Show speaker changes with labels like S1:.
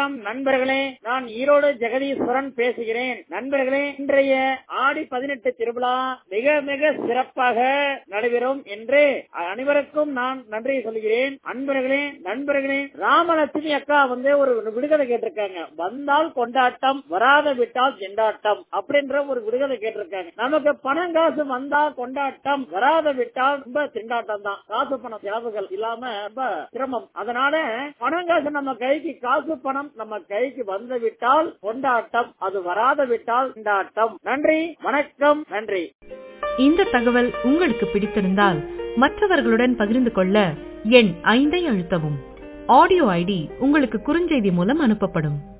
S1: வணக்கம் நண்பர்களே நான் ஈரோடு ஜெகதீஸ்வரன் பேசுகிறேன் நண்பர்களே இன்றைய ஆடி பதினெட்டு திருவிழா மிக மிக சிறப்பாக நடைபெறும் என்று அனைவருக்கும் நான் நன்றி சொல்கிறேன் அன்பர்களே நண்பர்களே ராமலட்சுமி அக்கா வந்து ஒரு விடுதலை கேட்டிருக்காங்க வந்தால் கொண்டாட்டம் வராத விட்டால் திண்டாட்டம் அப்படின்ற ஒரு விடுதலை கேட்டிருக்காங்க நமக்கு பணம் காசு வந்தா கொண்டாட்டம் வராத விட்டால் ரொம்ப திண்டாட்டம் தான் காசு பணம் செலவுகள் இல்லாம ரொம்ப சிரமம் அதனால பணம் காசு நம்ம கைக்கு காசு பணம் நம்ம கைக்கு வந்து விட்டால் கொண்டாட்டம் அது வராத விட்டால் திண்டாட்டம் நன்றி வணக்கம் நன்றி
S2: இந்த தகவல் உங்களுக்கு பிடித்திருந்தால் மற்றவர்களுடன் பகிர்ந்து கொள்ள எண் ஐந்தை அழுத்தவும் ஆடியோ ஐடி உங்களுக்கு குறுஞ்செய்தி மூலம் அனுப்பப்படும்